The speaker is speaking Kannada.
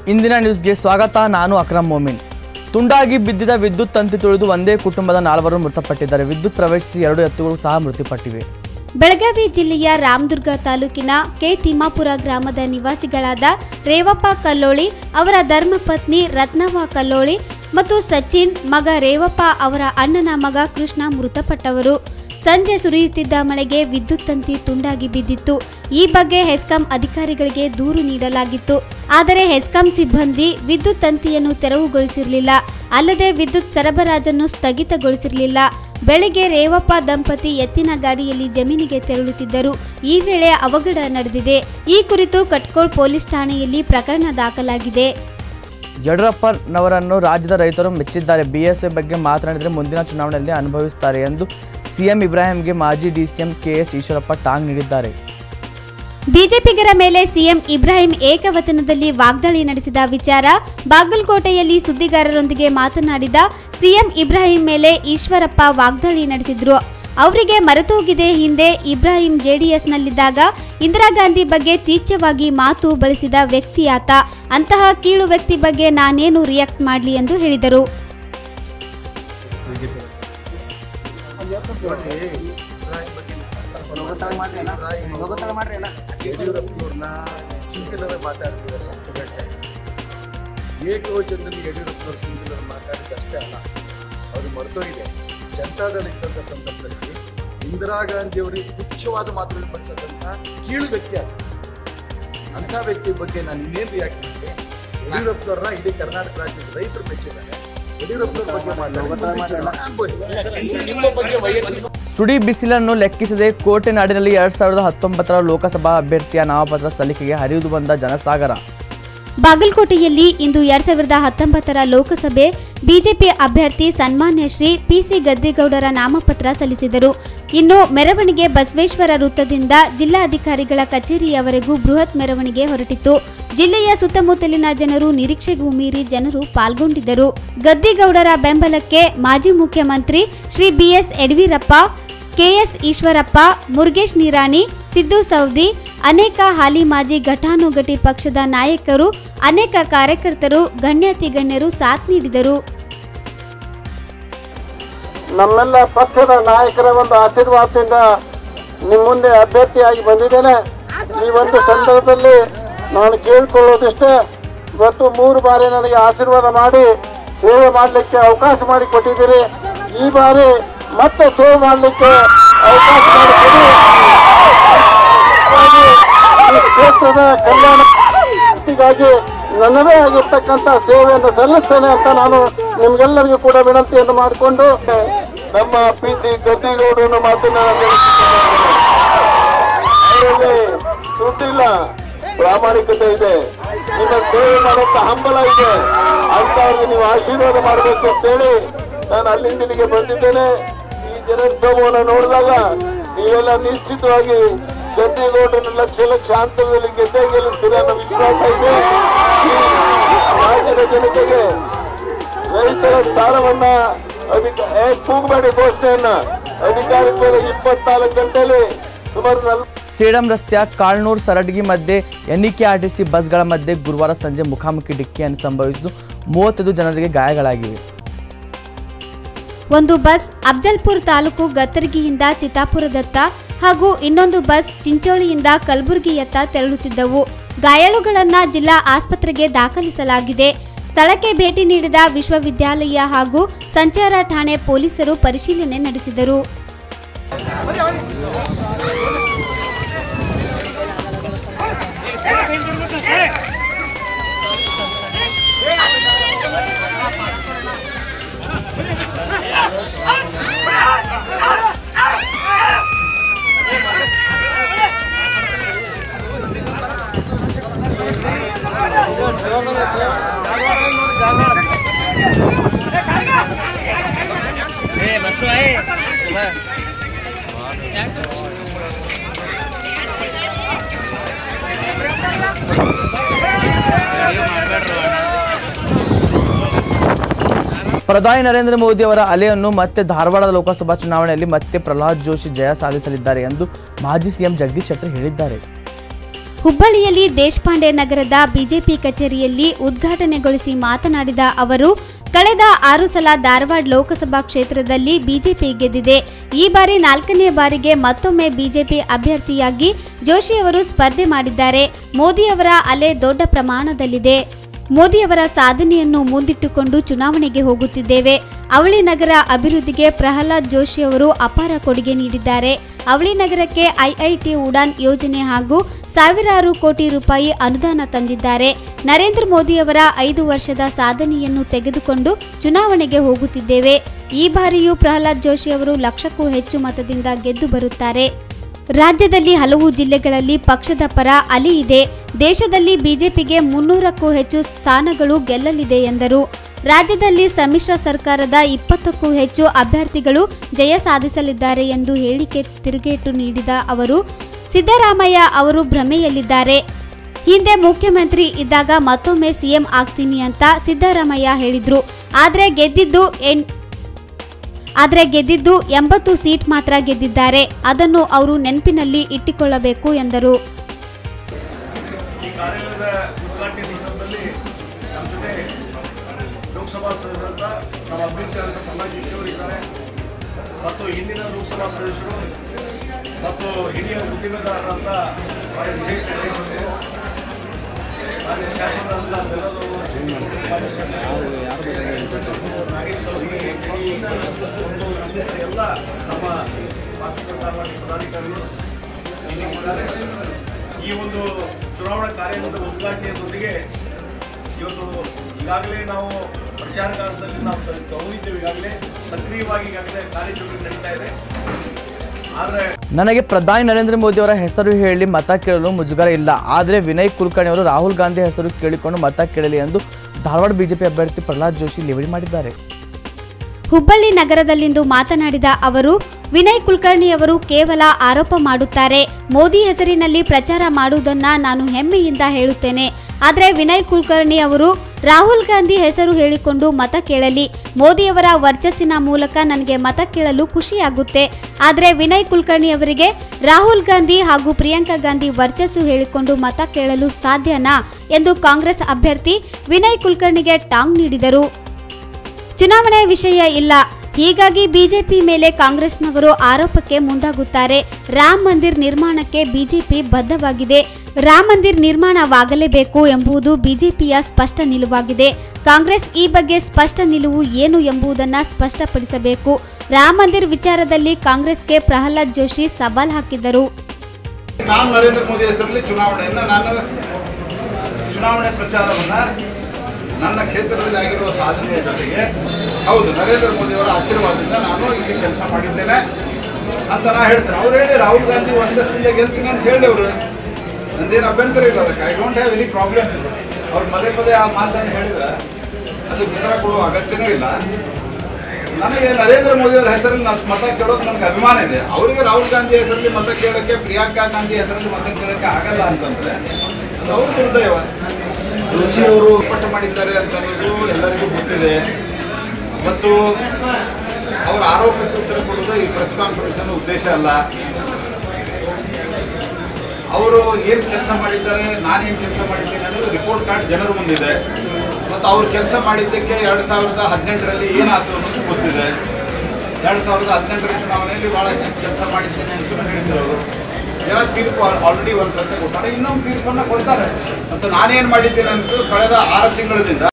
ಇಂದಿನ ನ್ಯೂಸ್ಗೆ ಸ್ವಾಗತ ನಾನು ಅಕ್ರಮ್ ಮೊಮಿನ್ ತುಂಡಾಗಿ ಬಿದ್ದಿದ ವಿದ್ಯುತ್ ತಂತಿ ತುಳಿದು ಒಂದೇ ಕುಟುಂಬದ ನಾಲ್ವರು ಮೃತಪಟ್ಟಿದ್ದಾರೆ ವಿದ್ಯುತ್ ಪ್ರವೇಶಿಸಿ ಎರಡು ಎತ್ತುಗಳು ಸಹ ಮೃತಪಟ್ಟಿವೆ ಬೆಳಗಾವಿ ಜಿಲ್ಲೆಯ ರಾಮದುರ್ಗ ತಾಲೂಕಿನ ಕೆ ತಿಮ್ಮಾಪುರ ಗ್ರಾಮದ ನಿವಾಸಿಗಳಾದ ರೇವಪ್ಪ ಕಲ್ಲೋಳಿ ಅವರ ಧರ್ಮಪತ್ನಿ ರತ್ನವ್ವ ಕಲ್ಲೋಳಿ ಮತ್ತು ಸಚಿನ್ ಮಗ ರೇವಪ್ಪ ಅವರ ಅಣ್ಣನ ಮಗ ಕೃಷ್ಣ ಮೃತಪಟ್ಟವರು ಸಂಜೆ ಸುರಿಯುತ್ತಿದ್ದ ಮಳೆಗೆ ವಿದ್ಯುತ್ ತಂತಿ ತುಂಡಾಗಿ ಬಿದ್ದಿತ್ತು ಈ ಬಗ್ಗೆ ಹೆಸ್ಕಾಂ ಅಧಿಕಾರಿಗಳಿಗೆ ದೂರು ನೀಡಲಾಗಿತ್ತು ಆದರೆ ಹೆಸ್ಕಾಂ ಸಿಬ್ಬಂದಿ ವಿದ್ಯುತ್ ತಂತಿಯನ್ನು ತೆರವುಗೊಳಿಸಿರಲಿಲ್ಲ ಅಲ್ಲದೆ ವಿದ್ಯುತ್ ಸರಬರಾಜನ್ನು ಸ್ಥಗಿತಗೊಳಿಸಿರಲಿಲ್ಲ ಬೆಳಗ್ಗೆ ರೇವಪ್ಪ ದಂಪತಿ ಎತ್ತಿನ ಗಾಡಿಯಲ್ಲಿ ಜಮೀನಿಗೆ ತೆರಳುತ್ತಿದ್ದರು ಈ ವೇಳೆ ಅವಘಡ ನಡೆದಿದೆ ಈ ಕುರಿತು ಕಟ್ಕೋಳ್ ಪೊಲೀಸ್ ಠಾಣೆಯಲ್ಲಿ ಪ್ರಕರಣ ದಾಖಲಾಗಿದೆ ಯಡಿಯೂರಪ್ಪನವರನ್ನು ರಾಜ್ಯದ ರೈತರು ಮೆಚ್ಚಿದ್ದಾರೆ ಬಿಎಸ್ವೈ ಬಗ್ಗೆ ಮಾತನಾಡಿದರೆ ಮುಂದಿನ ಚುನಾವಣೆಯಲ್ಲಿ ಅನುಭವಿಸುತ್ತಾರೆ ಎಂದು ಸಿಎಂ ಇಬ್ರಾಹಿಂಗೆ ಮಾಜಿ ಡಿಸಿಎಂ ಕೆಎಸ್ ಈಶ್ವರಪ್ಪ ಟಾಂಗ್ ನೀಡಿದ್ದಾರೆ ಬಿಜೆಪಿಗರ ಮೇಲೆ ಸಿಎಂ ಇಬ್ರಾಹಿಂ ಏಕವಚನದಲ್ಲಿ ವಾಗ್ದಾಳಿ ನಡೆಸಿದ ವಿಚಾರ ಬಾಗಲಕೋಟೆಯಲ್ಲಿ ಸುದ್ದಿಗಾರರೊಂದಿಗೆ ಮಾತನಾಡಿದ ಸಿಎಂ ಇಬ್ರಾಹಿಂ ಮೇಲೆ ಈಶ್ವರಪ್ಪ ವಾಗ್ದಾಳಿ ನಡೆಸಿದ್ರು ಅವರಿಗೆ ಮರೆತೋಗಿದೆ ಹಿಂದೆ ಇಬ್ರಾಹಿಂ ಜೆಡಿಎಸ್ನಲ್ಲಿದ್ದಾಗ ಇಂದಿರಾ ಗಾಂಧಿ ಬಗ್ಗೆ ತೀಚ್ಛವಾಗಿ ಮಾತು ಬಳಸಿದ ವ್ಯಕ್ತಿ ಆತ ಅಂತಹ ಕೀಳು ವ್ಯಕ್ತಿ ಬಗ್ಗೆ ನಾನೇನು ರಿಯಾಕ್ಟ್ ಮಾಡಲಿ ಎಂದು ಹೇಳಿದರು ಯಡಿಯೂರಪ್ಪನವ್ರನ್ನ ಸಿಂಗಲರ ಮಾತಾಡ್ತಿದ್ದಾರೆ ಹತ್ತು ಗಂಟೆ ಏಕವಚನದಲ್ಲಿ ಯಡಿಯೂರಪ್ಪನವ್ರು ಸಿಂಗಲರ್ ಮಾತಾಡಿದಷ್ಟೇ ಅಲ್ಲ ಅವರು ಮರೆತೋಗಿದೆ ಜನತಾದಳ ಇದ್ದಂಥ ಸಂದರ್ಭದಲ್ಲಿ ಇಂದಿರಾ ಗಾಂಧಿ ಅವರಿಗೆ ತುಚ್ಛವಾದ ಮಾತುಗಳು ಬಳಸದಂತ ಕೀಳು ವ್ಯಕ್ತಿ ಆದ ಅಂಥ ವ್ಯಕ್ತಿ ಬಗ್ಗೆ ನಾನು ಇನ್ನೇನು ರಿಯಾಕ್ಟ್ ಮಾಡಿದೆ ಯಡಿಯೂರಪ್ಪನವ್ರನ್ನ ಇಡೀ ಕರ್ನಾಟಕ ರಾಜ್ಯದ ರೈತರು ಮೆಚ್ಚಿದ್ದಾರೆ ಯಡಿಯೂರಪ್ಪನವ್ರ ಬಗ್ಗೆ ಮಾತಾಡಿ ನಿಮ್ಮ ಬಗ್ಗೆ ವೈಯಕ್ತಿಕ ಸುಡಿ ಬಿಸಿಲನ್ನು ಲೆಕ್ಕಿಸದೆ ಕೋಟೆ ನಾಡಿನಲ್ಲಿ ಎರಡ್ ಸಾವಿರದ ಹತ್ತೊಂಬತ್ತರ ಲೋಕಸಭಾ ಅಭ್ಯರ್ಥಿಯ ನಾಮಪತ್ರ ಸಲ್ಲಿಕೆಗೆ ಹರಿದು ಬಂದ ಜನಸಾಗರ ಬಾಗಲಕೋಟೆಯಲ್ಲಿ ಇಂದು ಎರಡ್ ಸಾವಿರದ ಹತ್ತೊಂಬತ್ತರ ಲೋಕಸಭೆ ಬಿಜೆಪಿ ಅಭ್ಯರ್ಥಿ ಸನ್ಮಾನ್ಯ ಶ್ರೀ ಪಿಸಿ ಗದ್ದಿಗೌಡರ ನಾಮಪತ್ರ ಸಲ್ಲಿಸಿದರು ಇನ್ನು ಮೆರವಣಿಗೆ ಬಸವೇಶ್ವರ ವೃತ್ತದಿಂದ ಜಿಲ್ಲಾಧಿಕಾರಿಗಳ ಕಚೇರಿಯವರೆಗೂ ಬೃಹತ್ ಮೆರವಣಿಗೆ ಹೊರಟಿತು ಜಿಲ್ಲೆಯ ಸುತ್ತಮುತ್ತಲಿನ ಜನರು ನಿರೀಕ್ಷೆಗೂ ಮೀರಿ ಜನರು ಪಾಲ್ಗೊಂಡಿದ್ದರು ಗದ್ದಿಗೌಡರ ಬೆಂಬಲಕ್ಕೆ ಮಾಜಿ ಮುಖ್ಯಮಂತ್ರಿ ಶ್ರೀ ಬಿಎಸ್ ಯಡಿಯೂರಪ್ಪ ಕೆಎಸ್ ಈಶ್ವರಪ್ಪ ಮುರುಗೇಶ್ ನಿರಾಣಿ ಸಿದ್ದು ಸೌದಿ ಅನೇಕ ಹಾಲಿ ಮಾಜಿ ಘಟಾನುಘಟಿ ಪಕ್ಷದ ನಾಯಕರು ಅನೇಕ ಕಾರ್ಯಕರ್ತರು ಗಣ್ಯಾತಿ ಗಣ್ಯರು ಸಾಥ್ ನೀಡಿದರು ನಮ್ಮೆಲ್ಲ ಪಕ್ಷದ ನಾಯಕರ ಒಂದು ಆಶೀರ್ವಾದದಿಂದ ನಿಮ್ಮ ಮುಂದೆ ಅಭ್ಯರ್ಥಿಯಾಗಿ ಬಂದಿದ್ದೇನೆ ಈ ಒಂದು ಸಂದರ್ಭದಲ್ಲಿ ನಾನು ಕೇಳಿಕೊಳ್ಳೋದಿಷ್ಟೇ ಇವತ್ತು ಮೂರು ಬಾರಿ ನನಗೆ ಆಶೀರ್ವಾದ ಮಾಡಿ ಸೇವೆ ಮಾಡಲಿಕ್ಕೆ ಅವಕಾಶ ಮಾಡಿಕೊಟ್ಟಿದ್ದೀರಿ ಈ ಬಾರಿ ಮತ್ತೆ ಸೇವೆ ಮಾಡಲಿಕ್ಕೆ ಅವಕಾಶ ಮಾಡಿಕೊಡಿ ಹಾಗಾಗಿ ಈ ಕ್ಷೇತ್ರದ ಕಲ್ಯಾಣ ಗಾಗಿ ನನ್ನದೇ ಆಗಿರ್ತಕ್ಕಂಥ ಸೇವೆಯನ್ನು ಸಲ್ಲಿಸ್ತೇನೆ ಅಂತ ನಾನು ನಿಮ್ಗೆಲ್ಲರಿಗೂ ಕೂಡ ವಿನಂತಿಯನ್ನು ಮಾಡಿಕೊಂಡು ನಮ್ಮ ಪಿ ಸಿ ಗದ್ದಿಗೌಡರನ್ನು ಮಾತನ್ನ ಅವರಲ್ಲಿ ಸುದ್ದಿಲ್ಲ ಪ್ರಾಮಾಣಿಕತೆ ಇದೆ ನಿಮ್ಮ ಸೇವೆ ಮಾಡುವಂತ ಹಂಬಲ ಇದೆ ಅಂತವ್ರಿಗೆ ನೀವು ಆಶೀರ್ವಾದ ಮಾಡಬೇಕು ಅಂತೇಳಿ ನಾನು ಅಲ್ಲಿಂದ ಇಲ್ಲಿಗೆ ಬಂದಿದ್ದೇನೆ ಈ ಜನೋತ್ಸವವನ್ನು ನೋಡಿದಾಗ ನೀವೆಲ್ಲ ನಿಶ್ಚಿತವಾಗಿ ಗದ್ದಿಗೌಡರನ್ನು ಲಕ್ಷ ಲಕ್ಷ ಹಂತದಲ್ಲಿ ಗೆದ್ದೇ ಗೆಲ್ಲಿಸ್ತೀರಿ ಅನ್ನೋ ವಿಶ್ವಾಸ ಇದೆ ಈ ರಾಜ್ಯದ ಜನತೆಗೆ ರೈತರ ಸಾಲವನ್ನ ಅಧಿಕ ಏ, ಕೂಗಬೇಡಿ ಘೋಷಣೆಯನ್ನ ಅಧಿಕಾರಿಗಳ ಇಪ್ಪತ್ನಾಲ್ಕು ಗಂಟೆಯಲ್ಲಿ ಸುಮಾರು ನಲ್ವತ್ತು ಸೇಡಂ ರಸ್ತೆಯ ಕಾಳ್ನೂರ್ ಸರಡ್ಗಿ ಮಧ್ಯೆ ಎನ್ಇಕೆ ಆರ್ಟಿಸಿ ಬಸ್ಗಳ ಮಧ್ಯೆ ಗುರುವಾರ ಸಂಜೆ ಮುಖಾಮುಖಿ ಡಿಕ್ಕಿಯನ್ನು ಸಂಭವಿಸಿದ್ದು ಮೂವತ್ತೈದು ಜನರಿಗೆ ಗಾಯಗಳಾಗಿವೆ ಒಂದು ಬಸ್ ಅಫ್ಜಲ್ಪುರ್ ತಾಲೂಕು ಗತ್ತರ್ಗಿಯಿಂದ ಚಿತ್ತಾಪುರದತ್ತ ಹಾಗೂ ಇನ್ನೊಂದು ಬಸ್ ಚಿಂಚೋಳಿಯಿಂದ ಕಲಬುರಗಿಯತ್ತ ತೆರಳುತ್ತಿದ್ದವು ಗಾಯಾಳುಗಳನ್ನ ಜಿಲ್ಲಾ ಆಸ್ಪತ್ರೆಗೆ ದಾಖಲಿಸಲಾಗಿದೆ ಸ್ಥಳಕ್ಕೆ ಭೇಟಿ ನೀಡಿದ ವಿಶ್ವವಿದ್ಯಾಲಯ ಹಾಗೂ ಸಂಚಾರ ಠಾಣೆ ಪೊಲೀಸರು ಪರಿಶೀಲನೆ ನಡೆಸಿದರು ಪ್ರಧಾನಿ ನರೇಂದ್ರ ಮೋದಿ ಅವರ ಅಲೆಯನ್ನು ಮತ್ತೆ ಧಾರವಾಡದ ಲೋಕಸಭಾ ಚುನಾವಣೆಯಲ್ಲಿ ಮತ್ತೆ ಪ್ರಹ್ಲಾದ್ ಜೋಶಿ ಜಯ ಸಾಧಿಸಲಿದ್ದಾರೆ ಎಂದು ಮಾಜಿ ಸಿಎಂ ಜಗದೀಶ್ ಶೆಟ್ಟರ್ ಹೇಳಿದ್ದಾರೆ ಹುಬ್ಬಳ್ಳಿಯಲ್ಲಿ ದೇಶಪಾಂಡೆ ನಗರದ ಬಿಜೆಪಿ ಕಚೇರಿಯಲ್ಲಿ ಉದ್ಘಾಟನೆಗೊಳಿಸಿ ಮಾತನಾಡಿದ ಅವರು ಕಳೆದ ಆರು ಸಲ ಧಾರವಾಡ ಲೋಕಸಭಾ ಕ್ಷೇತ್ರದಲ್ಲಿ ಬಿಜೆಪಿ ಗೆದ್ದಿದೆ ಈ ಬಾರಿ ನಾಲ್ಕನೇ ಬಾರಿಗೆ ಮತ್ತೊಮ್ಮೆ ಬಿಜೆಪಿ ಅಭ್ಯರ್ಥಿಯಾಗಿ ಜೋಶಿ ಅವರು ಸ್ಪರ್ಧೆ ಮಾಡಿದ್ದಾರೆ ಮೋದಿ ಅವರ ಅಲೆ ದೊಡ್ಡ ಪ್ರಮಾಣದಲ್ಲಿದೆ ಮೋದಿಯವರ ಸಾಧನೆಯನ್ನು ಮುಂದಿಟ್ಟುಕೊಂಡು ಚುನಾವಣೆಗೆ ಹೋಗುತ್ತಿದ್ದೇವೆ ಅವಳಿ ನಗರ ಅಭಿವೃದ್ಧಿಗೆ ಪ್ರಹ್ಲಾದ್ ಜೋಶಿ ಅವರು ಅಪಾರ ಕೊಡುಗೆ ನೀಡಿದ್ದಾರೆ ಅವಳಿ ನಗರಕ್ಕೆ ಐಐಟಿ ಉಡಾನ್ ಯೋಜನೆ ಹಾಗೂ ಸಾವಿರಾರು ಕೋಟಿ ರೂಪಾಯಿ ಅನುದಾನ ತಂದಿದ್ದಾರೆ ನರೇಂದ್ರ ಮೋದಿಯವರ ಐದು ವರ್ಷದ ಸಾಧನೆಯನ್ನು ತೆಗೆದುಕೊಂಡು ಚುನಾವಣೆಗೆ ಹೋಗುತ್ತಿದ್ದೇವೆ ಈ ಬಾರಿಯೂ ಪ್ರಹ್ಲಾದ್ ಜೋಶಿ ಅವರು ಲಕ್ಷಕ್ಕೂ ಹೆಚ್ಚು ಮತದಿಂದ ಗೆದ್ದು ಬರುತ್ತಾರೆ ರಾಜ್ಯದಲ್ಲಿ ಹಲವು ಜಿಲ್ಲೆಗಳಲ್ಲಿ ಪಕ್ಷದ ಪರ ಅಲೆ ಇದೆ ದೇಶದಲ್ಲಿ ಬಿಜೆಪಿಗೆ ಮುನ್ನೂರಕ್ಕೂ ಹೆಚ್ಚು ಸ್ಥಾನಗಳು ಗೆಲ್ಲಲಿದೆ ಎಂದರು ರಾಜ್ಯದಲ್ಲಿ ಸಮ್ಮಿಶ್ರ ಸರ್ಕಾರದ ಇಪ್ಪತ್ತಕ್ಕೂ ಹೆಚ್ಚು ಅಭ್ಯರ್ಥಿಗಳು ಜಯ ಸಾಧಿಸಲಿದ್ದಾರೆ ಎಂದು ಹೇಳಿಕೆ ತಿರುಗೇಟು ನೀಡಿದ ಅವರು ಸಿದ್ದರಾಮಯ್ಯ ಅವರು ಭ್ರಮೆಯಲ್ಲಿದ್ದಾರೆ ಹಿಂದೆ ಮುಖ್ಯಮಂತ್ರಿ ಇದ್ದಾಗ ಮತ್ತೊಮ್ಮೆ ಸಿಎಂ ಆಗ್ತೀನಿ ಅಂತ ಸಿದ್ದರಾಮಯ್ಯ ಹೇಳಿದ್ರು ಆದ್ರೆ ಗೆದ್ದಿದ್ದು ಎನ್ ಆದರೆ ಗೆದ್ದಿದ್ದು ಎಂಬತ್ತು ಸೀಟ್ ಮಾತ್ರ ಗೆದ್ದಿದ್ದಾರೆ ಅದನ್ನು ಅವರು ನೆನಪಿನಲ್ಲಿ ಇಟ್ಟುಕೊಳ್ಳಬೇಕು ಎಂದರು ಈ ಕಾರ್ಯಾಲಯದ ಉದ್ಘಾಟನೆ ಸಂದರ್ಭದಲ್ಲಿ ನಮ್ಮ ಜೊತೆ ಲೋಕಸಭಾ ಸದಸ್ಯರಂತ ನಮ್ಮ ಅಭ್ಯರ್ಥಿಯಾದಂಥ ಪ್ರಹ್ಲಾದ್ ಜೋಶಿ ಅವರು ಇದ್ದಾರೆ ಮತ್ತು ಹಿಂದಿನ ಲೋಕಸಭಾ ಸದಸ್ಯರು ಮತ್ತು ಹಿರಿಯ ಉದ್ದಿಮೆದಾರರಂತ ಮಾನ್ಯ ವಿಜಯ್ ಗಣೇಶ್ ಅವರು ಮಾನ್ಯ ಶಾಸಕರಾದಂಥ ಬೆಲ್ಲದವರು ಮಾನ್ಯ ಶಾಸಕರು ನಾಗೇಶ್ ಚೌಧರಿ ಎಚ್ ಡಿ ಒಂದು ಇನ್ನಿತರ ಎಲ್ಲ ನಮ್ಮ ಪತ್ರಕರ್ತ ಮತ್ತು ಪದಾಧಿಕಾರಿಗಳು ಇಲ್ಲಿದ್ದಾರೆ ಈ ಒಂದು ಚುನಾವಣಾ ಕಾರ್ಯಕ್ರಮದ ಉದ್ಘಾಟನೆಯೊಂದಿಗೆ ಇವತ್ತು ಈಗಾಗಲೇ ನಾವು ಪ್ರಚಾರ ಕಾಲದಲ್ಲಿ ನಾವು ತ- ತಗೊಂಡಿದ್ದೇವೆ ಈಗಾಗಲೇ ಸಕ್ರಿಯವಾಗಿ ಈಗಾಗಲೇ ಕಾರ್ಯಚಟುವಟಿಕೆ ನಡೀತಾ ಇದೆ ಆದರೆ ನನಗೆ ಪ್ರಧಾನಿ ನರೇಂದ್ರ ಮೋದಿ ಅವರ ಹೆಸರು ಹೇಳಿ ಮತ ಕೇಳಲು ಮುಜುಗರ ಇಲ್ಲ ಆದರೆ ವಿನಯ್ ಕುಲಕರ್ಣಿ ಅವರು ರಾಹುಲ್ ಗಾಂಧಿ ಹೆಸರು ಕೇಳಿಕೊಂಡು ಮತ ಕೇಳಲಿ ಎಂದು ಧಾರವಾಡ ಬಿಜೆಪಿ ಅಭ್ಯರ್ಥಿ ಪ್ರಹ್ಲಾದ್ ಜೋಶಿ ಲೇವಡಿ ಮಾಡಿದ್ದಾರೆ ಹುಬ್ಬಳ್ಳಿ ನಗರದಲ್ಲಿಂದು ಮಾತನಾಡಿದ ಅವರು ವಿನಯ್ ಕುಲಕರ್ಣಿ ಅವರು ಕೇವಲ ಆರೋಪ ಮಾಡುತ್ತಾರೆ ಮೋದಿ ಹೆಸರಿನಲ್ಲಿ ಪ್ರಚಾರ ಮಾಡುವುದನ್ನ ನಾನು ಹೆಮ್ಮೆಯಿಂದ ಹೇಳುತ್ತೇನೆ ಆದರೆ ವಿನಯ್ ಕುಲಕರ್ಣಿ ಅವರು ರಾಹುಲ್ ಗಾಂಧಿ ಹೆಸರು ಹೇಳಿಕೊಂಡು ಮತ ಕೇಳಲಿ ಮೋದಿಯವರ ವರ್ಚಸ್ಸಿನ ಮೂಲಕ ನನಗೆ ಮತ ಕೇಳಲು ಖುಷಿಯಾಗುತ್ತೆ ಆದರೆ ವಿನಯ್ ಕುಲಕರ್ಣಿ ಅವರಿಗೆ ರಾಹುಲ್ ಗಾಂಧಿ ಹಾಗೂ ಪ್ರಿಯಾಂಕಾ ಗಾಂಧಿ ವರ್ಚಸ್ಸು ಹೇಳಿಕೊಂಡು ಮತ ಕೇಳಲು ಸಾಧ್ಯನಾ ಎಂದು ಕಾಂಗ್ರೆಸ್ ಅಭ್ಯರ್ಥಿ ವಿನಯ್ ಕುಲಕರ್ಣಿಗೆ ಟಾಂಗ್ ನೀಡಿದರು ಚುನಾವಣೆ ವಿಷಯ ಇಲ್ಲ ಹೀಗಾಗಿ ಬಿಜೆಪಿ ಮೇಲೆ ಕಾಂಗ್ರೆಸ್ನವರು ಆರೋಪಕ್ಕೆ ಮುಂದಾಗುತ್ತಾರೆ ರಾಮ್ ಮಂದಿರ್ ನಿರ್ಮಾಣಕ್ಕೆ ಬಿಜೆಪಿ ಬದ್ಧವಾಗಿದೆ ರಾಮ್ ಮಂದಿರ್ ನಿರ್ಮಾಣವಾಗಲೇಬೇಕು ಎಂಬುದು ಬಿಜೆಪಿಯ ಸ್ಪಷ್ಟ ನಿಲುವಾಗಿದೆ ಕಾಂಗ್ರೆಸ್ ಈ ಬಗ್ಗೆ ಸ್ಪಷ್ಟ ನಿಲುವು ಏನು ಎಂಬುದನ್ನು ಸ್ಪಷ್ಟಪಡಿಸಬೇಕು ರಾಮ್ ಮಂದಿರ್ ವಿಚಾರದಲ್ಲಿ ಕಾಂಗ್ರೆಸ್ಗೆ ಪ್ರಹ್ಲಾದ್ ಜೋಶಿ ಸವಾಲ್ ಹಾಕಿದರು ನಾನು ನರೇಂದ್ರ ಮೋದಿ ಹೆಸರಲ್ಲಿ ಚುನಾವಣೆಯನ್ನು ನಾನು ಚುನಾವಣೆ ಪ್ರಚಾರವನ್ನು ನನ್ನ ಕ್ಷೇತ್ರದಲ್ಲಿ ಆಗಿರುವ ಸಾಧನೆಯ ಜೊತೆಗೆ ಹೌದು ನರೇಂದ್ರ ಮೋದಿಯವರ ಆಶೀರ್ವಾದದಿಂದ ನಾನು ಇಲ್ಲಿ ಕೆಲಸ ಮಾಡಿದ್ದೇನೆ ಅಂತ ನಾ ಹೇಳ್ತೇನೆ ಅವ್ರು ಹೇಳಿ ರಾಹುಲ್ ಗಾಂಧಿ ವರ್ಷದಿಂದ ಗೆಲ್ತೀನಿ ಅಂತ ಹೇಳಿ ಅವರು ನಂದೇನು ಅಭ್ಯಂತರ ಇಲ್ಲ ಅದಕ್ಕೆ I don't have any problem ಅವ್ರು ಪದೇ ಪದೇ ಆ ಮಾತನ್ನು ಹೇಳಿದ್ರೆ ಅದಕ್ಕೆ ಉತ್ತರ ಕೊಡುವ ಅಗತ್ಯನೂ ಇಲ್ಲ ನನಗೆ ನರೇಂದ್ರ ಮೋದಿ ಅವರ ಹೆಸರಲ್ಲಿ ನಾನು ಮತ ಕೇಳೋಕೆ ನನಗೆ ಅಭಿಮಾನ ಇದೆ ಅವರಿಗೆ ರಾಹುಲ್ ಗಾಂಧಿ ಹೆಸರಲ್ಲಿ ಮತ ಕೇಳೋಕ್ಕೆ ಪ್ರಿಯಾಂಕಾ ಗಾಂಧಿ ಹೆಸರಲ್ಲಿ ಮತ ಕೇಳೋಕ್ಕೆ ಆಗಲ್ಲ ಅಂತಂದ್ರೆ ಅದು ಅವ್ರ ದುರ್ದೈವ ಜೋಶಿ ಅವರು ಪಟ್ಟ ಮಾಡಿದ್ದಾರೆ ಅಂತ ಅನ್ನೋದು ಎಲ್ಲರಿಗೂ ಗೊತ್ತಿದೆ ಮತ್ತು ಅವರ ಆರೋಪಕ್ಕೆ ಉತ್ತರ ಕೊಡೋದು ಈ ಪ್ರೆಸ್ ಕಾನ್ಫರೆನ್ಸ್ ಅನ್ನೋ ಉದ್ದೇಶ ಅಲ್ಲ ಅವರು ಏನು ಕೆಲಸ ಮಾಡಿದ್ದಾರೆ ನಾನೇನು ಕೆಲಸ ಮಾಡಿದ್ದೇನೆ ಅನ್ನೋದು ರಿಪೋರ್ಟ್ ಕಾರ್ಡ್ ಜನರ ಮುಂದಿದೆ ಮತ್ತು ಅವ್ರು ಕೆಲಸ ಮಾಡಿದ್ದಕ್ಕೆ ಎರಡು ಸಾವಿರದ ಹದಿನೆಂಟರಲ್ಲಿ ಏನಾಯ್ತು ಅನ್ನೋದು ಗೊತ್ತಿದೆ ಎರಡು ಸಾವಿರದ ಹದಿನೆಂಟರ ಚುನಾವಣೆಯಲ್ಲಿ ಭಾಳ ಕೆಲಸ ಮಾಡಿದ್ದೇನೆ ಅಂತ ಹೇಳಿದ್ರು ಅವರು ಜನ ತೀರ್ಪು ಆಲ್ರೆಡಿ ಒಂದು ಸರ್ತಿ ಕೊಡ್ತಾರೆ ಇನ್ನೊಂದು ತೀರ್ಪನ್ನು ಕೊಡ್ತಾರೆ ಮತ್ತು ನಾನೇನು ಮಾಡಿದ್ದೇನೆ ಅಂತ ಕಳೆದ ಆರು ತಿಂಗಳಿಂದ